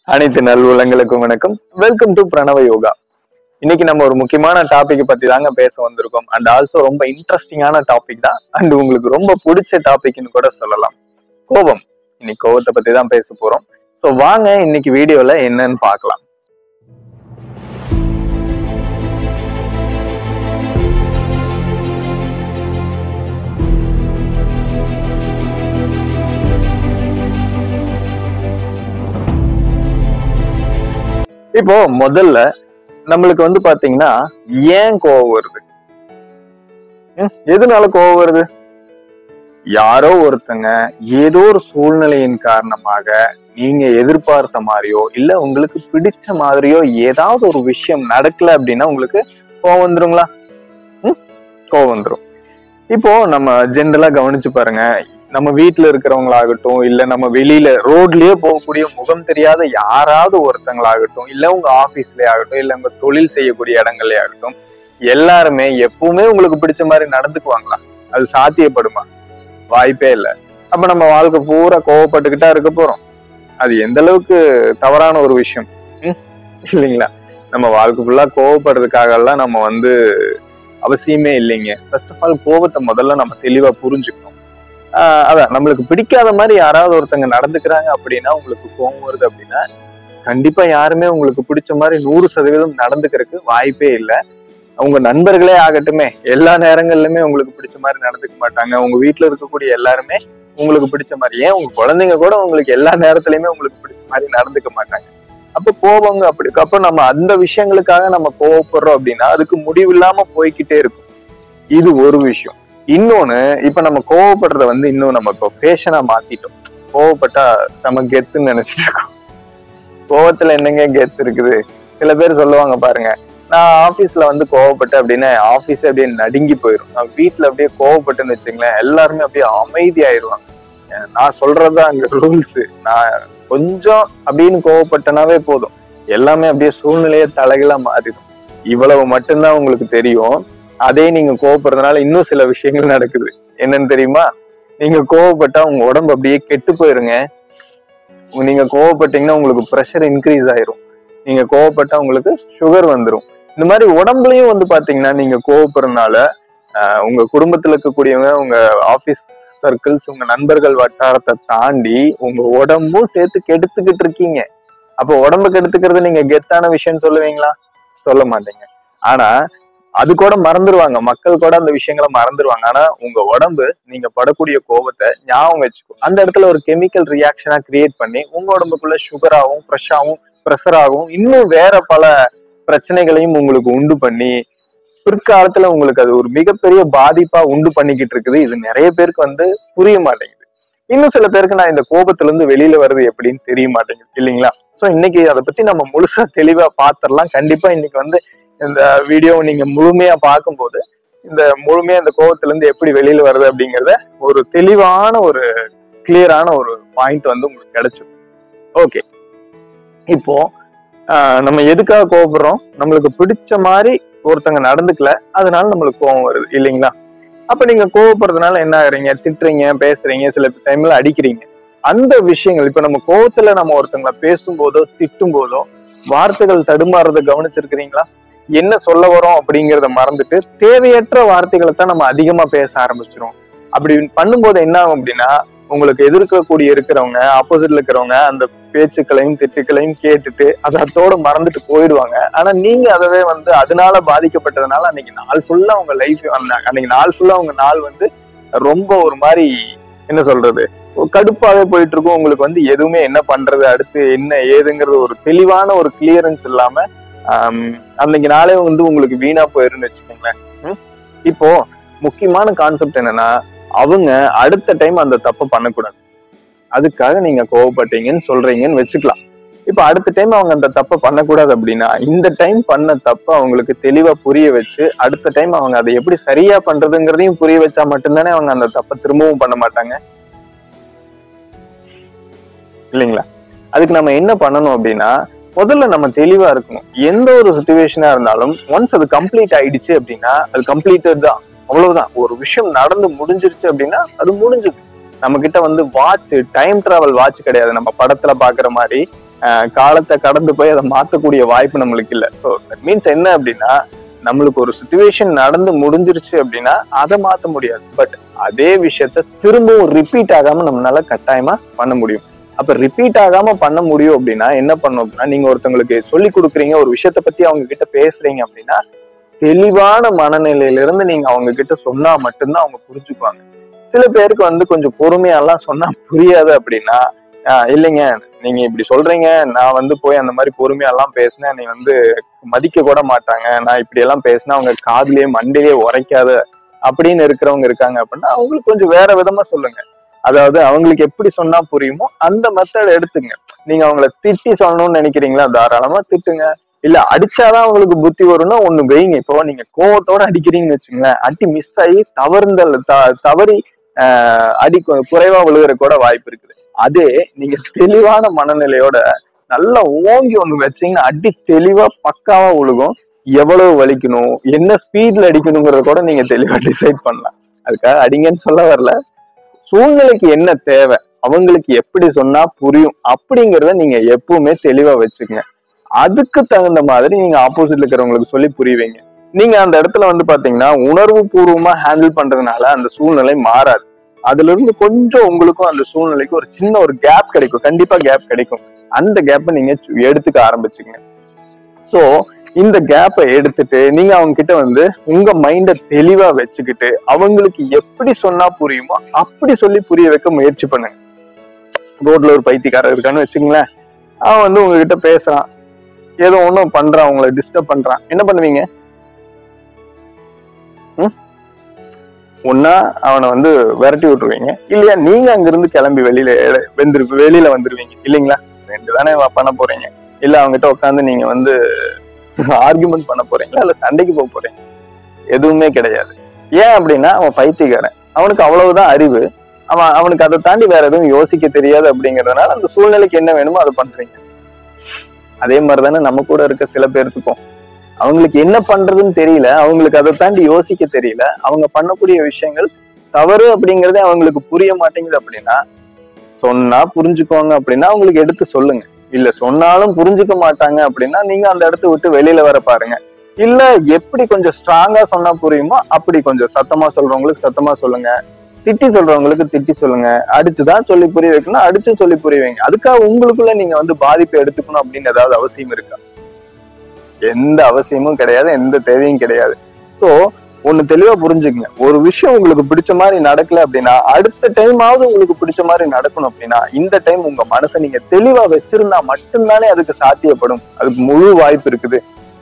அனைத்து நல்வுலங்களுக்கும் வணக்கம் welcome to பிரணவ யோகா இன்னைக்கு நம்ம ஒரு முக்கியமான டாபிக் பத்தி தாங்க பேச வந்திருக்கோம் அண்ட் ஆல்சோ ரொம்ப இன்ட்ரெஸ்டிங்கான டாபிக் தான் அண்ட் உங்களுக்கு ரொம்ப பிடிச்ச டாபிக்னு கூட சொல்லலாம் கோபம் இன்னைக்கு கோபத்தை பத்தி தான் பேச போறோம் ஸோ வாங்க இன்னைக்கு வீடியோல என்னன்னு பார்க்கலாம் இப்போ முதல்ல நம்மளுக்கு வந்து பாத்தீங்கன்னா ஏன் கோவம் வருது ம், எதனால கோவம் வருது யாரோ ஒருத்தங்க ஏதோ ஒரு சூழ்நிலையின் காரணமாக நீங்க எதிர்பார்த்த மாதிரியோ இல்ல உங்களுக்கு பிடிச்ச மாதிரியோ ஏதாவது ஒரு விஷயம் நடக்கல அப்படின்னா உங்களுக்கு கோவம் வந்துருங்களா ம், கோவம் வந்துரும் இப்போ நம்ம ஜென்ரலா கவனிச்சு பாருங்க நம்ம வீட்டுல இருக்கிறவங்களாகட்டும் இல்ல நம்ம வெளியில ரோட்லயே போகக்கூடிய முகம் தெரியாத யாராவது ஒருத்தங்களாகட்டும் இல்ல உங்க ஆபீஸ்லயே ஆகட்டும் இல்ல உங்க தொழில் செய்யக்கூடிய இடங்கள்லயே ஆகட்டும் எல்லாருமே எப்பவுமே உங்களுக்கு பிடிச்ச மாதிரி நடந்துக்குவாங்களா அது சாத்தியப்படுமா வாய்ப்பே இல்லை அப்ப நம்ம வாழ்க்கை பூரா கோவப்பட்டுக்கிட்டா இருக்க போறோம் அது எந்த அளவுக்கு தவறான ஒரு விஷயம் ம்? இல்லைங்களா நம்ம வாழ்க்கை ஃபுல்லா கோவப்படுறதுக்காக எல்லாம் நம்ம வந்து அவசியமே இல்லைங்க ஃபர்ஸ்ட் ஆஃப் ஆல் கோவத்தை முதல்ல நம்ம தெளிவா புரிஞ்சுக்கணும் ஆஹ் அதான் நம்மளுக்கு பிடிக்காத மாதிரி யாராவது ஒருத்தங்க நடந்துக்கிறாங்க அப்படின்னா உங்களுக்கு கோவம் வருது அப்படின்னா கண்டிப்பா யாருமே உங்களுக்கு பிடிச்ச மாதிரி நூறு சதவீதம் நடந்துக்கிறதுக்கு வாய்ப்பே இல்லை உங்க நண்பர்களே ஆகட்டுமே எல்லா நேரங்கள்லயுமே உங்களுக்கு பிடிச்ச மாதிரி நடந்துக்க மாட்டாங்க உங்க வீட்டுல இருக்கக்கூடிய எல்லாருமே உங்களுக்கு பிடிச்ச மாதிரி ஏன் உங்க குழந்தைங்க கூட உங்களுக்கு எல்லா நேரத்துலயுமே உங்களுக்கு பிடிச்ச மாதிரி நடந்துக்க மாட்டாங்க அப்ப கோபங்க அப்படி அப்ப நம்ம அந்த விஷயங்களுக்காக நம்ம கோவப்படுறோம் அப்படின்னா அதுக்கு முடிவில்லாம போய்க்கிட்டே இருக்கும் இது ஒரு விஷயம் இன்னொன்னு இப்ப நம்ம கோவப்படுறத வந்து இன்னும் நம்ம இப்போ ஃபேஷனா மாத்திட்டோம் கோவப்பட்டா நம்ம கெத்துன்னு நினைச்சிட்டு இருக்கோம் கோவத்துல என்னங்க கெத்து இருக்குது சில பேர் சொல்லுவாங்க பாருங்க நான் ஆபீஸ்ல வந்து கோவப்பட்டேன் அப்படின்னா ஆபீஸ் அப்படியே நடுங்கி போயிடும் நான் வீட்டுல அப்படியே கோவப்பட்டேன்னு வச்சுங்களேன் எல்லாருமே அப்படியே அமைதி ஆயிருவாங்க அஹ் நான் சொல்றதுதான் அங்க ரூல்ஸ் நான் கொஞ்சம் அப்படின்னு கோவப்பட்டனாவே போதும் எல்லாமே அப்படியே சூழ்நிலையே தலைகளா மாறிடும் இவ்வளவு மட்டும்தான் உங்களுக்கு தெரியும் அதே நீங்க கோவப்படுறதுனால இன்னும் சில விஷயங்கள் நடக்குது என்னன்னு தெரியுமா நீங்க கோவப்பட்டா உங்க உடம்பு அப்படியே கெட்டு போயிருங்க உங்க- நீங்க கோவப்பட்டீங்கன்னா உங்களுக்கு ப்ரெஷர் இன்க்ரீஸ் ஆயிரும் நீங்க கோவப்பட்டா உங்களுக்கு சுகர் வந்துரும் இந்த மாதிரி உடம்புலயும் வந்து பாத்தீங்கன்னா நீங்க கோவப்படுறதுனால ஆஹ், உங்க குடும்பத்துல இருக்கக்கூடியவங்க உங்க ஆபீஸ் சர்க்கிள்ஸ் உங்க நண்பர்கள் வட்டாரத்தை தாண்டி உங்க உடம்பும் சேர்த்து கெடுத்துக்கிட்டு இருக்கீங்க அப்போ உடம்பு கெடுத்துக்கிறது நீங்க கெத்தான விஷயம் சொல்லுவீங்களா சொல்ல மாட்டீங்க ஆனா அது கூட மறந்துடுவாங்க மக்கள் கூட அந்த விஷயங்களை மறந்துடுவாங்க ஆனா உங்க உடம்பு நீங்க படக்கூடிய கோபத்தை ஞாபகம் வச்சுக்கோ அந்த இடத்துல ஒரு கெமிக்கல் ரியாக்ஷனா கிரியேட் பண்ணி உங்க உடம்புக்குள்ள சுகராகவும் ப்ரெஷ்ஷாகவும் ப்ரெஷராகவும் இன்னும் வேற பல பிரச்சனைகளையும் உங்களுக்கு உண்டு பண்ணி பிற்காலத்துல உங்களுக்கு அது ஒரு மிகப்பெரிய பாதிப்பா உண்டு பண்ணிக்கிட்டு இருக்குது இது நிறைய பேருக்கு வந்து புரிய மாட்டேங்குது இன்னும் சில பேருக்கு நான் இந்த கோபத்துல இருந்து வெளியில வர்றது எப்படின்னு தெரிய மாட்டேங்குது இல்லைங்களா சோ இன்னைக்கு அதை பத்தி நம்ம முழுசா தெளிவா பாத்திரலாம் கண்டிப்பா இன்னைக்கு வந்து இந்த வீடியோ நீங்க முழுமையா பார்க்கும்போது இந்த முழுமையா இந்த கோபத்துல இருந்து எப்படி வெளியில வருது அப்படிங்கறத ஒரு தெளிவான ஒரு கிளியரான ஒரு பாயிண்ட் வந்து உங்களுக்கு கிடைச்சிடும் ஓகே இப்போ ஆஹ், நம்ம எதுக்காக கோவப்படுறோம் நம்மளுக்கு பிடிச்ச மாதிரி ஒருத்தங்க நடந்துக்கல அதனால நம்மளுக்கு கோவம் வருது இல்லைங்களா அப்ப நீங்க கோவப்படுறதுனால என்ன ஆகுறீங்க திட்டுறீங்க பேசுறீங்க சில டைம்ல அடிக்கிறீங்க அந்த விஷயங்கள் இப்ப நம்ம கோவத்துல நம்ம ஒருத்தங்களை பேசும்போதோ திட்டும் போதோ வார்த்தைகள் தடுமாறத கவனிச்சிருக்கிறீங்களா என்ன சொல்ல வரோம் அப்படிங்கறத மறந்துட்டு தேவையற்ற வார்த்தைகளை தான் நம்ம அதிகமா பேச ஆரம்பிச்சிரும் அப்படி பண்ணும்போது என்ன ஆகும் அப்படின்னா உங்களுக்கு எதிர்க்கக்கூடிய இருக்கிறவங்க ஆப்போசிட்ல இருக்கிறவங்க அந்த பேச்சுக்களையும் திட்டுக்களையும் கேட்டுட்டு அதை அதோட மறந்துட்டு போயிடுவாங்க ஆனா நீங்க அதவே வந்து அதனால பாதிக்கப்பட்டதுனால அன்னைக்கு நாள் ஃபுல்லா உங்க லைஃப் அன்னைக்கு நாள் ஃபுல்லா உங்க நாள் வந்து ரொம்ப ஒரு மாதிரி என்ன சொல்றது ஒரு கடுப்பாவே போயிட்டு இருக்கும் உங்களுக்கு வந்து எதுவுமே என்ன பண்றது அடுத்து என்ன ஏதுங்கிறது ஒரு தெளிவான ஒரு கிளியரன்ஸ் இல்லாம ஆம், அன்னைக்கு நாளே வந்து உங்களுக்கு வீணா போயிருன்னு வச்சுக்கோங்களேன் ம்? இப்போ முக்கியமான கான்செப்ட் என்னன்னா அவங்க அடுத்த டைம் அந்த தப்பை பண்ணக்கூடாது அதுக்காக நீங்க கோவப்பட்டீங்கன்னு சொல்றீங்கன்னு வச்சுக்கலாம் இப்ப அடுத்த டைம் அவங்க அந்த தப்பை பண்ணக்கூடாது அப்படின்னா இந்த டைம் பண்ண தப்பை அவங்களுக்கு தெளிவா புரிய வச்சு அடுத்த டைம் அவங்க அதை எப்படி சரியா பண்றதுங்கிறதையும் புரிய வச்சா மட்டும்தானே அவங்க அந்த தப்பை திரும்பவும் பண்ண மாட்டாங்க இல்லைங்களா அதுக்கு நம்ம என்ன பண்ணணும் அப்படின்னா முதல்ல நம்ம தெளிவா இருக்கணும் எந்த ஒரு சுச்சுவேஷனா இருந்தாலும் ஒன்ஸ் அது கம்ப்ளீட் ஆயிடுச்சு அப்படின்னா அது கம்ப்ளீட்டட் தான் அவ்வளவுதான் ஒரு விஷயம் நடந்து முடிஞ்சிருச்சு அப்படின்னா அது முடிஞ்சுது நம்ம கிட்ட வந்து வாட்ச் டைம் டிராவல் வாட்ச் கிடையாது நம்ம படத்துல பாக்குற மாதிரி ஆஹ் காலத்தை கடந்து போய் அதை மாத்தக்கூடிய வாய்ப்பு நம்மளுக்கு இல்லை ஸோ மீன்ஸ் என்ன அப்படின்னா நம்மளுக்கு ஒரு சுச்சுவேஷன் நடந்து முடிஞ்சிருச்சு அப்படின்னா அதை மாத்த முடியாது பட் அதே விஷயத்த திரும்பவும் ரிப்பீட் ஆகாம நம்மளால கட்டாயமா பண்ண முடியும் அப்ப ரிப்பீட் ஆகாம பண்ண முடியும் அப்படின்னா என்ன பண்ணும் அப்படின்னா நீங்க ஒருத்தவங்களுக்கு சொல்லி கொடுக்குறீங்க ஒரு விஷயத்த பத்தி அவங்க கிட்ட பேசுறீங்க அப்படின்னா தெளிவான மனநிலையில இருந்து நீங்க அவங்க கிட்ட சொன்னா மட்டும்தான் அவங்க புரிஞ்சுக்குவாங்க சில பேருக்கு வந்து கொஞ்சம் பொறுமையெல்லாம் சொன்னா புரியாது அப்படின்னா ஆஹ் இல்லைங்க நீங்க இப்படி சொல்றீங்க நான் வந்து போய் அந்த மாதிரி பொறுமையெல்லாம் பேசினேன் நீ வந்து மதிக்க கூட மாட்டாங்க நான் இப்படி எல்லாம் பேசினா அவங்க காதுலயே மண்டையே உரைக்காத அப்படின்னு இருக்கிறவங்க இருக்காங்க அப்படின்னா அவங்களுக்கு கொஞ்சம் வேற விதமா சொல்லுங்க அதாவது அவங்களுக்கு எப்படி சொன்னா புரியுமோ அந்த மெத்தட் எடுத்துங்க நீங்க அவங்கள திட்டி சொல்லணும்னு நினைக்கிறீங்களா தாராளமா திட்டுங்க இல்ல அடிச்சாதான் அவங்களுக்கு புத்தி வரும்னா ஒண்ணு வைங்க இப்போ நீங்க கோவத்தோட அடிக்கிறீங்கன்னு வச்சுங்களேன் அடி மிஸ் ஆகி தவறுந்தல் த- தவறி ஆஹ் அடி கு- குறைவா விழுகிற கூட வாய்ப்பு இருக்குது அதே நீங்க தெளிவான மனநிலையோட நல்லா ஓங்கி ஒண்ணு வச்சீங்கன்னா அடி தெளிவா பக்காவா விழுகும் எவ்வளவு வலிக்கணும் என்ன ஸ்பீட்ல அடிக்கணுங்கிறத கூட நீங்க தெளிவா டிசைட் பண்ணலாம் அதுக்காக அடிங்கன்னு சொல்ல வரல சூழ்நிலைக்கு என்ன தேவை அவங்களுக்கு எப்படி சொன்னா புரியும் அப்படிங்கறத நீங்க எப்பவுமே தெளிவா வச்சுக்கங்க அதுக்கு தகுந்த மாதிரி நீங்க ஆப்போசிட்ல இருக்கிறவங்களுக்கு சொல்லி புரியுவீங்க நீங்க அந்த இடத்துல வந்து பாத்தீங்கன்னா உணர்வு பூர்வமா ஹேண்டில் பண்றதுனால அந்த சூழ்நிலை மாறாது அதுல இருந்து கொஞ்சம் உங்களுக்கும் அந்த சூழ்நிலைக்கு ஒரு சின்ன ஒரு கேப் கிடைக்கும் கண்டிப்பா கேப் கிடைக்கும் அந்த கேப்பை நீங்க சு- எடுத்துக்க ஆரம்பிச்சுங்க சோ இந்த கேப்பை எடுத்துட்டு நீங்க அவங்க கிட்ட வந்து உங்க மைண்ட தெளிவா வச்சுக்கிட்டு அவங்களுக்கு எப்படி சொன்னா புரியுமோ அப்படி சொல்லி புரிய வைக்க முயற்சி பண்ணுங்க ரோட்ல ஒரு பைத்தியக்காரர் இருக்கான்னு வச்சுங்களேன் அவன் வந்து உங்ககிட்ட பேசுறான் ஏதோ ஒண்ணும் பண்றான் உங்களை டிஸ்டர்ப் பண்றான் என்ன பண்ணுவீங்க ம்? ஒன்னா அவனை வந்து விரட்டி விட்டுருவீங்க இல்லையா நீங்க அங்கிருந்து கிளம்பி வெளியில எ- வெந்துரு வெளியில வந்துருவீங்க இல்லைங்களா ரெண்டு தானே வ- பண்ண போறீங்க இல்ல அவங்ககிட்ட உட்காந்து நீங்க வந்து ஆர்குமெண்ட் பண்ண போறீங்களா இல்ல சண்டைக்கு போக போறீங்க எதுவுமே கிடையாது ஏன் அப்படின்னா அவன் பைத்தியக்காரன் அவனுக்கு அவ்வளவுதான் அறிவு அவன் அவனுக்கு அதை தாண்டி வேற எதுவும் யோசிக்க தெரியாது அப்படிங்கறதுனால அந்த சூழ்நிலைக்கு என்ன வேணுமோ அதை பண்றீங்க அதே மாதிரிதானே நம்ம கூட இருக்க சில பேர்த்துக்கும் அவங்களுக்கு என்ன பண்றதுன்னு தெரியல அவங்களுக்கு அதை தாண்டி யோசிக்க தெரியல அவங்க பண்ணக்கூடிய விஷயங்கள் தவறு அப்படிங்கறதே அவங்களுக்கு புரிய மாட்டேங்குது அப்படின்னா சொன்னா புரிஞ்சுக்குவாங்க அப்படின்னா அவங்களுக்கு எடுத்து சொல்லுங்க இல்ல சொன்னாலும் புரிஞ்சுக்க மாட்டாங்க அப்படின்னா நீங்க அந்த இடத்த விட்டு வெளியில வர பாருங்க இல்ல எப்படி கொஞ்சம் ஸ்ட்ராங்கா சொன்னா புரியுமோ அப்படி கொஞ்சம் சத்தமா சொல்றவங்களுக்கு சத்தமா சொல்லுங்க திட்டி சொல்றவங்களுக்கு திட்டி சொல்லுங்க அடிச்சுதான் சொல்லி புரிய வைக்கணும் அடிச்சு சொல்லி புரிய வைங்க அதுக்காக உங்களுக்குள்ள நீங்க வந்து பாதிப்பை எடுத்துக்கணும் அப்படின்னு ஏதாவது அவசியம் இருக்கா எந்த அவசியமும் கிடையாது எந்த தேவையும் கிடையாது சோ ஒண்ணு தெளிவா புரிஞ்சுக்கங்க ஒரு விஷயம் உங்களுக்கு பிடிச்ச மாதிரி நடக்கல அப்படின்னா அடுத்த டைமாவது உங்களுக்கு பிடிச்ச மாதிரி நடக்கணும் அப்படின்னா இந்த டைம் உங்க மனசை நீங்க தெளிவா வச்சிருந்தா மட்டும்தானே அதுக்கு சாத்தியப்படும் அதுக்கு முழு வாய்ப்பு இருக்குது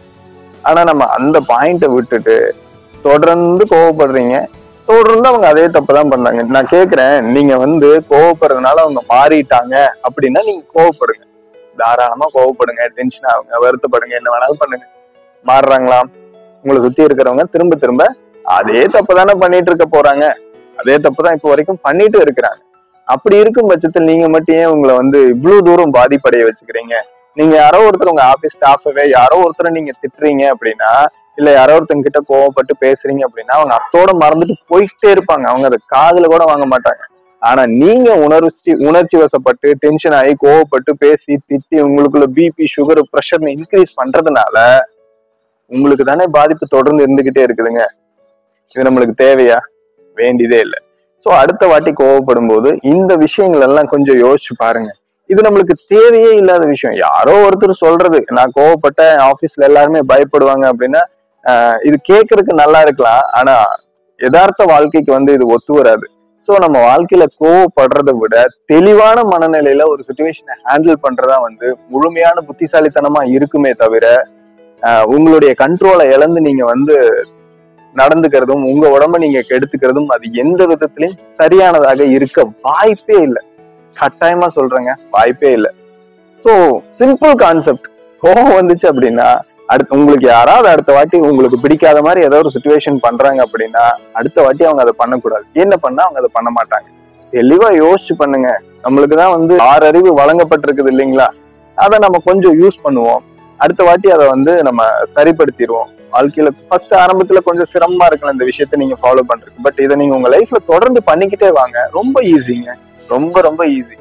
ஆனா நம்ம அந்த பாயிண்ட விட்டுட்டு தொடர்ந்து கோவப்படுறீங்க தொடர்ந்து அவங்க அதே தப்பு தான் பண்றாங்க நான் கேக்குறேன் நீங்க வந்து கோவப்படுறதுனால அவங்க மாறிட்டாங்க அப்படின்னா நீங்க கோவப்படுங்க தாராளமா கோவப்படுங்க டென்ஷன் ஆகுங்க வருத்தப்படுங்க என்ன வேணாலும் பண்ணுங்க மாறுறாங்களா உங்களை சுத்தி இருக்கிறவங்க திரும்ப திரும்ப அதே தப்பு தானே பண்ணிட்டு இருக்க போறாங்க அதே தப்பு தான் இப்போ வரைக்கும் பண்ணிட்டு இருக்கிறாங்க அப்படி இருக்கும் பட்சத்தில் நீங்க மட்டும் ஏன் உங்களை வந்து இவ்வளவு தூரம் பாதிப்படைய வச்சுக்கிறீங்க நீங்க யாரோ ஒருத்தர் உங்க ஆபீஸ் ஸ்டாஃபவே யாரோ ஒருத்தரை நீங்க திட்டுறீங்க அப்படின்னா இல்ல யாரோ ஒருத்தங்க கிட்ட கோவப்பட்டு பேசுறீங்க அப்படின்னா அவங்க அத்தோட மறந்துட்டு போயிட்டே இருப்பாங்க அவங்க அதை காதுல கூட வாங்க மாட்டாங்க ஆனா நீங்க உணர்ச்சி உணர்ச்சி வசப்பட்டு டென்ஷன் ஆகி கோவப்பட்டு பேசி திட்டி உங்களுக்குள்ள பிபி சுகர் ப்ரெஷர் இன்க்ரீஸ் பண்றதுனால உங்களுக்கு தானே பாதிப்பு தொடர்ந்து இருந்துகிட்டே இருக்குதுங்க இது நம்மளுக்கு தேவையா வேண்டியதே இல்லை சோ அடுத்த வாட்டி கோவப்படும் போது இந்த விஷயங்கள் எல்லாம் கொஞ்சம் யோசிச்சு பாருங்க இது நம்மளுக்கு தேவையே இல்லாத விஷயம் யாரோ ஒருத்தர் சொல்றது நான் கோவப்பட்ட ஆபீஸ்ல எல்லாருமே பயப்படுவாங்க அப்படின்னா ஆஹ் இது கேட்கறதுக்கு நல்லா இருக்கலாம் ஆனா யதார்த்த வாழ்க்கைக்கு வந்து இது ஒத்து வராது சோ நம்ம வாழ்க்கையில கோவப்படுறதை விட தெளிவான மனநிலையில ஒரு சுச்சுவேஷனை ஹேண்டில் பண்றதா வந்து முழுமையான புத்திசாலித்தனமா இருக்குமே தவிர ஆஹ் உங்களுடைய கண்ட்ரோலை இழந்து நீங்க வந்து நடந்துக்கிறதும் உங்க உடம்ப நீங்க கெடுத்துக்கிறதும் அது எந்த விதத்திலையும் சரியானதாக இருக்க வாய்ப்பே இல்லை கட்டாயமா சொல்றேங்க வாய்ப்பே இல்லை ஸோ சிம்பிள் கான்செப்ட் கோவம் வந்துச்சு அப்படின்னா அடுத்து உங்களுக்கு யாராவது அடுத்த வாட்டி உங்களுக்கு பிடிக்காத மாதிரி ஏதோ ஒரு சுச்சுவேஷன் பண்றாங்க அப்படின்னா அடுத்த வாட்டி அவங்க அதை பண்ணக்கூடாது என்ன பண்ணா அவங்க அதை பண்ண மாட்டாங்க தெளிவா யோசிச்சு பண்ணுங்க நம்மளுக்கு தான் வந்து ஆறு அறிவு வழங்கப்பட்டிருக்குது இல்லைங்களா அதை நம்ம கொஞ்சம் யூஸ் பண்ணுவோம் அடுத்த வாட்டி அதை வந்து நம்ம சரிப்படுத்திடுவோம் வாழ்க்கையில ஃபர்ஸ்ட் ஆரம்பத்துல கொஞ்சம் சிரமமா இருக்கலாம் இந்த விஷயத்த நீங்க ஃபாலோ பண்றதுக்கு பட் இதை நீங்க உங்க லைஃப்ல தொடர்ந்து பண்ணிக்கிட்டே வாங்க ரொம்ப ஈஸிங்க ரொம்ப ரொம்ப ஈஸி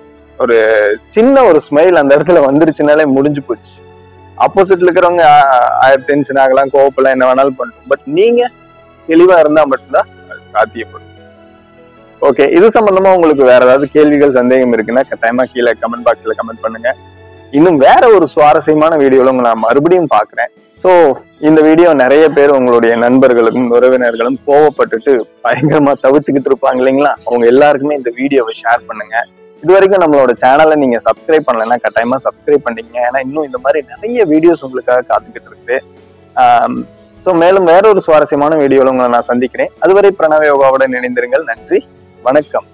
ஒரு சின்ன ஒரு ஸ்மைல் அந்த இடத்துல வந்துருச்சுனாலே முடிஞ்சு போச்சு ஆப்போசிட்ல இருக்கிறவங்க டென்ஷன் ஆகலாம் கோவப்படலாம் என்ன வேணாலும் பண்ணலாம் பட் நீங்க தெளிவா இருந்தா மட்டும்தான் அது சாத்தியப்படும் ஓகே இது சம்பந்தமா உங்களுக்கு வேற ஏதாவது கேள்விகள் சந்தேகம் இருக்குன்னா கட்டாயமா கீழே கமெண்ட் பாக்ஸ்ல கமெண்ட் பண்ணுங்க இன்னும் வேற ஒரு சுவாரஸ்யமான வீடியோல உங்களை நான் மறுபடியும் பாக்குறேன் ஸோ இந்த வீடியோ நிறைய பேர் உங்களுடைய நண்பர்களுக்கும் உறவினர்களும் கோவப்பட்டுட்டு பயங்கரமா தவிச்சுக்கிட்டு இருப்பாங்க இல்லைங்களா அவங்க எல்லாருக்குமே இந்த வீடியோவை ஷேர் பண்ணுங்க இது வரைக்கும் நம்மளோட சேனலை நீங்க சப்ஸ்கிரைப் பண்ணலைன்னா கட்டாயமா சப்ஸ்கிரைப் பண்ணிக்கங்க ஏன்னா இன்னும் இந்த மாதிரி நிறைய வீடியோஸ் உங்களுக்காக காத்துக்கிட்டு இருக்கு ஸோ மேலும் வேற ஒரு சுவாரஸ்யமான வீடியோல உங்களை நான் சந்திக்கிறேன் அதுவரை பிரணவ யோகாவுடன் இணைந்திருங்கள் நன்றி வணக்கம்